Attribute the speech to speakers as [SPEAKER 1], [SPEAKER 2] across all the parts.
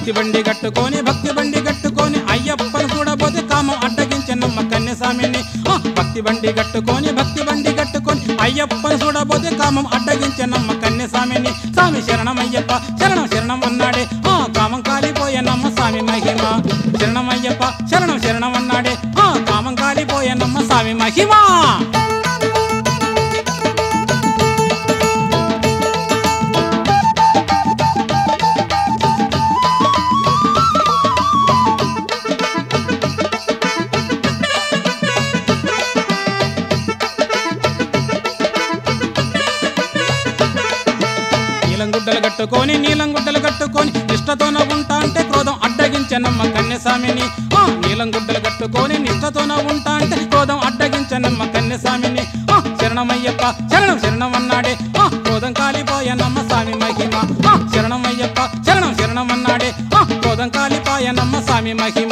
[SPEAKER 1] భక్తి బండి కట్టుకొని భక్తి బండి కట్టుకొని అయ్యప్పను చూడబోతే కామం అడ్డగించనమ్మ కన్యస్వామిని ఆ, భక్తి బండి కట్టుకొని భక్తి బండి కట్టుకొని అయ్యప్పను చూడబోతే కామం అడ్డగించనమ్మ కన్యస్వామిని స్వామి శరణం అయ్యప్ప శరణం శరణం అన్నాడే ఆ కామం కాలిపోయనమ్మ స్వామి మహిమ శరణం అయ్యప్ప శరణం శరణం అన్నాడే ఆ కామం కాలిపోయనమ్మ స్వామి మహిమ నీలం గుడ్డలు కట్టుకొని నీలం గుడ్డలు కట్టుకొని నిష్టతోన ఉంటా అంటే క్రోధం అడ్డగించనమ్మ కన్యస్వామిని ఆ నీలం గుడ్డలు కట్టుకొని నిష్టతోన ఉంటా అంటే క్రోధం అడ్డగించనమ్మ కన్యస్వామిని ఆ శరణమయ్యప్ప శరణం శరణం అన్నాడే ఆ క్రోధం కాలిపోయనమ్మ స్వామి మహిమ ఆ శరణమయ్యప్ప శరణం శరణం అన్నాడే ఆ క్రోధం కాలిపోయనమ్మ స్వామి మహిమ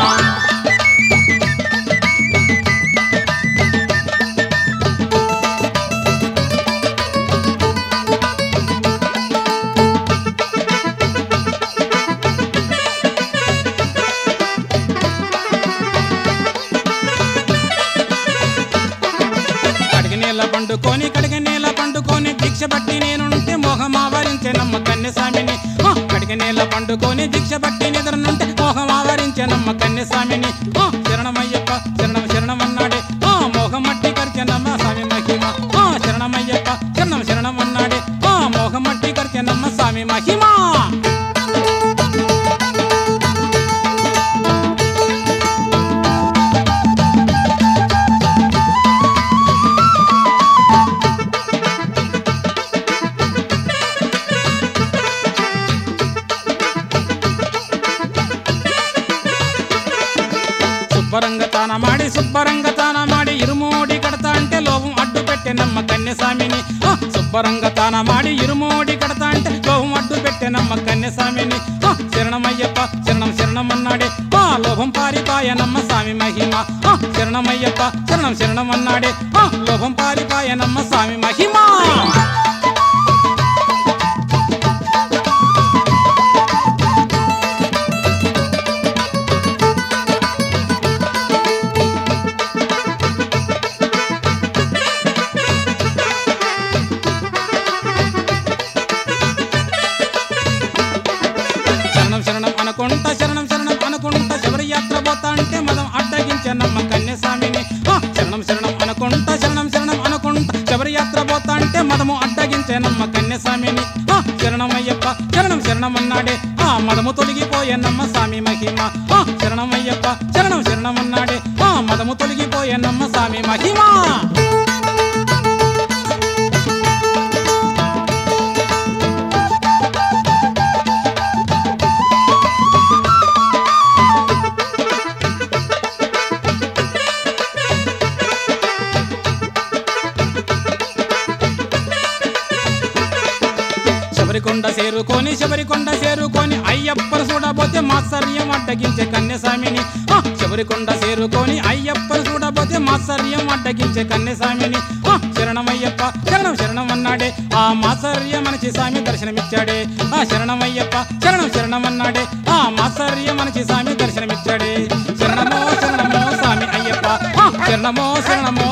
[SPEAKER 1] కడిగి నీళ్ళ పండుకొని కడిగి నీళ్ళ పండుకొని దీక్ష బట్టి నేనుంటే మోహం ఆవరించెనమ్మ కన్యస్వామిని ఆ, కడిగి నీళ్ళ పండుకొని దీక్ష బట్టి నిద్రనుంటే మోహం ఆవరించెనమ్మ కన్యస్వామిని ఆ, శరణమయ్యప్ప శరణం శరణం అన్నాడే ఆ మోహం మట్టి కరిచెనమ్మ స్వామి మహిమ ఆ శరణమయ్యప్ప శరణం శరణం అన్నాడే ఆ మోహం మట్టి కరిచెనమ్మ స్వామి మహిమ శుభ్రంగా తాన మాడి శుభ్రంగా తాన మాడి ఇరుమోడి కడతా అంటే లోభం అడ్డు పెట్టెనమ్మ కన్యస్వామిని ఆ, శుభ్రంగా తాన మాడి ఇరుమోడి కడతా అంటే లోభం అడ్డు పెట్టెనమ్మ కన్యస్వామిని ఆ, శరణమయ్యప్ప శరణం శరణం అన్నాడే ఆ లోభం పారిపాయనమ్మ స్వామి మహిమ ఆ, శరణమయ్యప్ప శరణం శరణం అన్నాడే ఆ లోభం పారిపాయనమ్మ స్వామి మహిమ శరణం శరణం అనుకుంటా శరణం శరణం అనుకుంటా శబరి యాత్ర పోతా అంటే మదం అడ్డగించనమ్మ కన్యస్వామిని ఆ, శరణం శరణం అనుకుంటా శరణం శరణం అనుకుంటా శబరి యాత్ర పోతా అంటే మదము అడ్డగించనమ్మ కన్యస్వామిని ఆ, శరణమయ్యప్ప శరణం శరణం అన్నాడే ఆ మదము తొలగిపోయనమ్మ స్వామి మహిమ ఆ, శరణమయ్యప్ప శరణం శరణం అన్నాడే ఆ మదము తొలగిపోయనమ్మ స్వామి మహిమ శబరికొండ చేరుకొని శబరికొండ చేరుకొని అయ్యప్పను చూడబోతే మాత్సర్యం అడ్డగించే కన్యస్వామిని ఆ, శబరికొండ చేరుకొని అయ్యప్పను చూడబోతే మాత్సర్యం అడ్డగించే కన్యస్వామిని ఆ, శరణమయ్యప్ప శరణం శరణం అన్నాడే ఆ మాత్సర్య మనిషి స్వామి దర్శనమిచ్చాడే ఆ శరణమయ్యప్ప శరణం శరణం అన్నాడే ఆ మాత్సర్య మనిషి స్వామి దర్శనమిచ్చాడే శరణమో శరణమో స్వామి అయ్యప్ప ఆ, శరణమో శరణమో